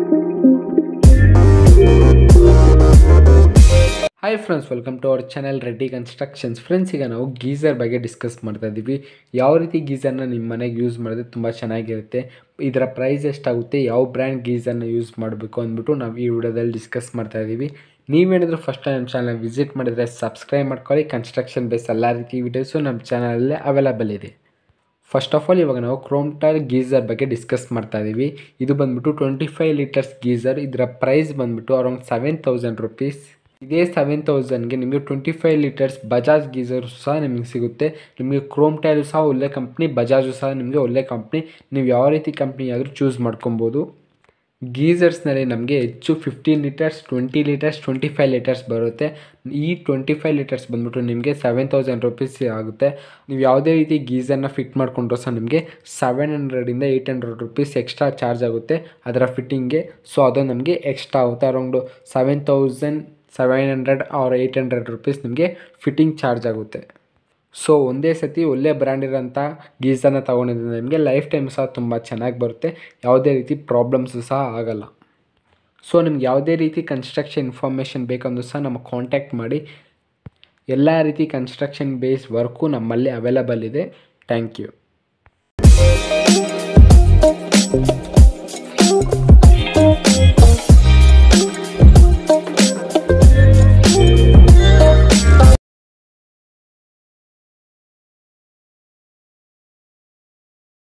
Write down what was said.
hi friends welcome to our channel Reddy constructions friends ಈಗ ನಾವು geyser ಬಗ್ಗೆ ಡಿಸ್ಕಸ್ ಮಾಡ್ತಾ ಇದ್ದೀವಿ ಯಾವ ರೀತಿ ಗೀಸರ್ನ ನಿಮ್ಮ ಮನೆಗೆ ಯೂಸ್ ಮಾಡಿದ್ರೆ ತುಂಬ ಚೆನ್ನಾಗಿರುತ್ತೆ ಇದರ ಪ್ರೈಸ್ ಎಷ್ಟಾಗುತ್ತೆ ಯಾವ ಬ್ರ್ಯಾಂಡ್ ಗೀಸರ್ನ ಯೂಸ್ ಮಾಡಬೇಕು ಅಂದ್ಬಿಟ್ಟು ನಾವು ಈ ವಿಡಿಯೋದಲ್ಲಿ ಡಿಸ್ಕಸ್ ಮಾಡ್ತಾ ಇದ್ದೀವಿ ನೀವೇನಾದರೂ ಫಸ್ಟ್ ಟೈಮ್ ನಮ್ಮ ಚಾನಲ್ ವಿಸಿಟ್ ಮಾಡಿದರೆ ಸಬ್ಸ್ಕ್ರೈಬ್ ಮಾಡ್ಕೊಳ್ಳಿ ಕನ್ಸ್ಟ್ರಕ್ಷನ್ ಬೇಸ್ ಎಲ್ಲ ರೀತಿ ವೀಡಿಯೋಸು ನಮ್ಮ ಚಾನಲಲ್ಲೇ ಅವೈಲಬಲ್ ಇದೆ ಫಸ್ಟ್ ಆಫ್ ಆಲ್ ಇವಾಗ ನಾವು ಕ್ರೋಮ್ಟಾರ್ ಗೀಸರ್ ಬಗ್ಗೆ ಡಿಸ್ಕಸ್ ಮಾಡ್ತಾ ಇದ್ದೀವಿ ಇದು ಬಂದ್ಬಿಟ್ಟು ಟ್ವೆಂಟಿ ಫೈವ್ ಲೀಟರ್ಸ್ ಗೀಸರ್ ಇದರ ಪ್ರೈಸ್ ಬಂದ್ಬಿಟ್ಟು ಅರೌಂಡ್ ಸೆವೆನ್ ತೌಸಂಡ್ ರುಪೀಸ್ ಇದೇ ಸೆವೆನ್ ತೌಸಂಡ್ಗೆ ನಿಮಗೆ twenty five litres Bajaj geyser ಸಹ ನಿಮಗೆ ಸಿಗುತ್ತೆ ನಿಮಗೆ ಕ್ರೋಮ್ ಟೈಲು ಸಹ ಒಳ್ಳೆ ಕಂಪ್ನಿ ಬಜಾಜು ಸಹ ನಿಮಗೆ ಒಳ್ಳೆ ಕಂಪ್ನಿ ನೀವು ಯಾವ ರೀತಿ ಕಂಪ್ನಿ ಆದರೂ ಚೂಸ್ ಮಾಡ್ಕೊಬೋದು ಗೀಸರ್ಸ್ನಲ್ಲಿ ನಮಗೆ ಹೆಚ್ಚು fifteen litres twenty litres twenty five litres ಬರುತ್ತೆ ಈ ಟ್ವೆಂಟಿ ಫೈವ್ ಲೀಟರ್ಸ್ ಬಂದ್ಬಿಟ್ಟು ನಿಮಗೆ ಸೆವೆನ್ ತೌಸಂಡ್ ರುಪೀಸ್ ಆಗುತ್ತೆ ನೀವು ಯಾವುದೇ ರೀತಿ ಗೀಸರ್ನ ಫಿಟ್ ಮಾಡಿಕೊಂಡ್ರು ಸಹ ನಿಮಗೆ ಸೆವೆನ್ ಹಂಡ್ರೆಡಿಂದ eight hundred rupees extra charge ಆಗುತ್ತೆ ಅದರ ಫಿಟ್ಟಿಂಗ್ಗೆ ಸೊ ಅದು ನಮಗೆ ಎಕ್ಸ್ಟ್ರಾ ಆಗುತ್ತೆ around seven thousand seven hundred or eight hundred rupees ನಿಮಗೆ ಫಿಟ್ಟಿಂಗ್ ಚಾರ್ಜ್ ಆಗುತ್ತೆ ಸೊ ಒಂದೇ ಸತಿ ಒಳ್ಳೆ ಬ್ರ್ಯಾಂಡ್ ಇರೋಂಥ ಗೀಸರ್ನ ತೊಗೊಂಡಿದ್ರೆ ನಿಮಗೆ ಲೈಫ್ ಟೈಮ್ ಸಹ ತುಂಬ ಚೆನ್ನಾಗಿ ಬರುತ್ತೆ ಯಾವುದೇ ರೀತಿ ಪ್ರಾಬ್ಲಮ್ಸು ಸಹ ಆಗಲ್ಲ ಸೊ ನಿಮ್ಗೆ ಯಾವುದೇ ರೀತಿ ಕನ್ಸ್ಟ್ರಕ್ಷನ್ ಇನ್ಫಾರ್ಮೇಷನ್ ಬೇಕಂದ್ರೂ ಸಹ ನಮಗೆ ಕಾಂಟ್ಯಾಕ್ಟ್ ಮಾಡಿ ಎಲ್ಲ ರೀತಿ ಕನ್ಸ್ಟ್ರಕ್ಷನ್ ಬೇಸ್ ವರ್ಕು ನಮ್ಮಲ್ಲಿ ಅವೈಲಬಲ್ ಇದೆ ಥ್ಯಾಂಕ್ ಯು